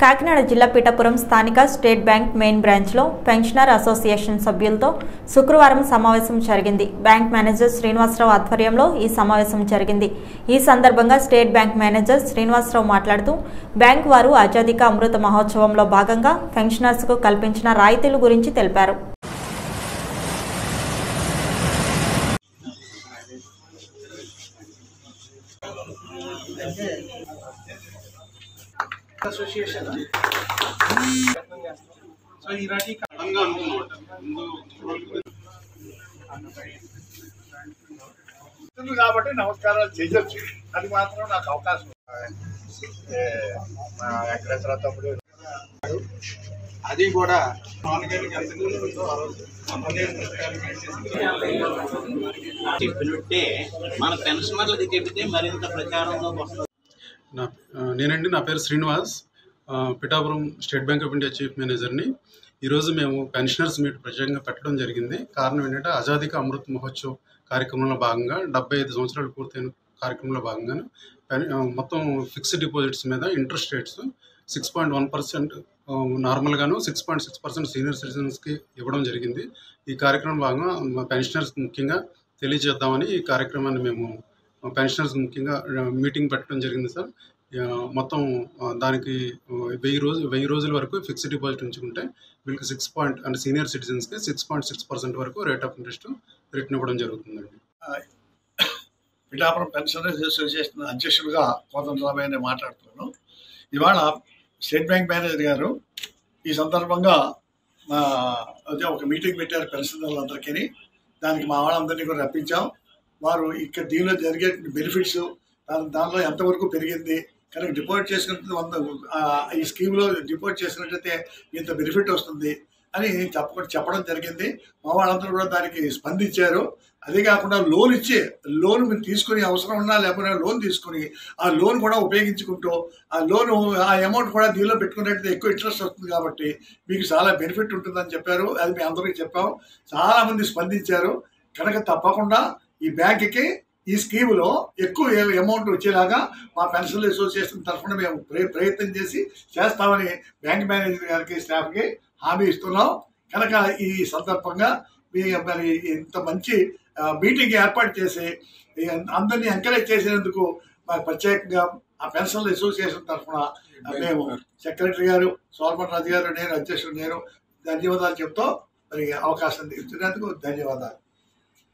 కాకినాడ జిల్లా పిఠాపురం స్థానిక State Bank main బ్రాంచ్లో పెన్షనర్ అసోసియేషన్ సభ్యులతో శుక్రవారం సమావేశం జరిగింది బ్యాంక్ మేనేజర్ శ్రీనివాసరావు ఆధ్వర్యంలో ఈ సమావేశం జరిగింది ఈ సందర్భంగా స్టేట్ బ్యాంక్ మేనేజర్ శ్రీనివాసరావు మాట్లాడుతూ బ్యాంక్ వారు ఆజాదీ కా అమృత మహోత్సవంలో భాగంగా పెన్షనర్స్కు కల్పించిన రాయితీల గురించి తెలిపారు అసోసియేషన్ సో ఈనాటి ఉంది కాబట్టి నమస్కారాలు చేయొచ్చు అది మాత్రం నాకు అవకాశం ఏ, మా వెంకటేశ్వర తమ్ముడు అది కూడా చెప్పినట్టే మన పెన్షనర్లకి చెబితే మరింత ప్రచారంలోకి వస్తుంది నా ఆ, నేనండి నా పేరు శ్రీనివాస్ ఆ, Pithapuram State Bank of India chief మేనేజర్ని ఈరోజు మేము పెన్షనర్స్ మీట్ ప్రత్యేకంగా పెట్టడం జరిగింది కారణం ఏంటంటే ఆజాదీ కా అమృత్ మహోత్సవ్ కార్యక్రమంలో భాగంగా డెబ్బై ఐదు సంవత్సరాలు పూర్తయిన కార్యక్రమంలో భాగంగా పెన్- ఆ, మొత్తం ఫిక్స్డ్ డిపాజిట్స్ మీద interest rates six point one percent నార్మల్గాను six point six percent senior సిటిజన్స్కి ఇవ్వడం జరిగింది ఈ కార్యక్రమం భాగంగా మా పెన్షనర్స్ ముఖ్యంగా తెలియజేద్దామని ఈ కార్యక్రమాన్ని మేము పెన్షనర్స్ ముఖ్యంగా ఆ, మీటింగ్ పెట్టడం జరిగింది సార్ ఆ, మొత్తం ఆ, దానికి ఆ, వెయ్యి రోజు వెయ్యి రోజుల వరకు ఫిక్స్డ్ డిపాజిట్ ఉంచుకుంటే వీళ్ళకి సిక్స్ పాయింట్ అంటే సీనియర్ సిటిజన్స్కి సిక్స్ పాయింట్ సిక్స్ పర్సెంట్ వరకు రేట్ ఆఫ్ ఇంట్రెస్ట్ రిటర్న్ ఇవ్వడం జరుగుతుందండి పిఠాపురం పెన్షనర్స్ అసోసియేషన్ అధ్యక్షుడిగా కోదండరామయ్య నేను మాట్లాడుతున్నాను ఇవాళ స్టేట్ బ్యాంక్ మేనేజర్ గారు ఈ సందర్భంగా మా అదే ఒక మీటింగ్ పెట్టారు పెన్షనర్లందరికీ దానికి మా వాళ్ళందరినీ కూడా రప్పించాం వారు ఇక్కడ దీనిలో జరిగే బెనిఫిట్స్ దాని దానిలో ఎంతవరకు పెరిగింది కనుక డిపాజిట్ చేసినట్టు వంద ఆ, ఈ స్కీమ్లో డిపాజిట్ చేసినట్లయితే ఇంత బెనిఫిట్ వస్తుంది అని చెప్ప చెప్పడం జరిగింది మా వాళ్ళందరూ కూడా దానికి స్పందించారు అదే కాకుండా లోన్ ఇచ్చి లోన్ మీరు తీసుకుని అవసరం ఉన్నా లేకపోయినా లోన్ తీసుకుని ఆ లోన్ కూడా ఉపయోగించుకుంటూ ఆ లోన్ ఆ అమౌంట్ కూడా దీనిలో పెట్టుకున్నట్టు ఎక్కువ ఇంట్రెస్ట్ వస్తుంది కాబట్టి మీకు చాలా బెనిఫిట్ ఉంటుందని చెప్పారు అది మీ అందరికీ చెప్పాం చాలా మంది స్పందించారు కనుక తప్పకుండా ఈ బ్యాంక్కి ఈ స్కీములో ఎక్కువ అమౌంట్ వచ్చేలాగా మా పెన్షన్ అసోసియేషన్ తరఫున మేము ప్రయ- ప్రయత్నం చేసి చేస్తామని బ్యాంక్ మేనేజర్ గారికి స్టాఫ్కి హామీ ఇస్తున్నాం కనుక ఈ సందర్భంగా మీ మరి ఇంత మంచి ఆ, మీటింగ్ ఏర్పాటు చేసి ఈ అందరినీ ఎంకరేజ్ చేసినందుకు మాకు ప్రత్యేకంగా ఆ పెన్షనల్ అసోసియేషన్ తరఫున మేము సెక్రటరీ గారు సోల్మన్ రాజు గారు నేను అధ్యక్షుడు నేను ధన్యవాదాలు చెప్తూ మరి అవకాశం ఇచ్చినందుకు ధన్యవాదాలు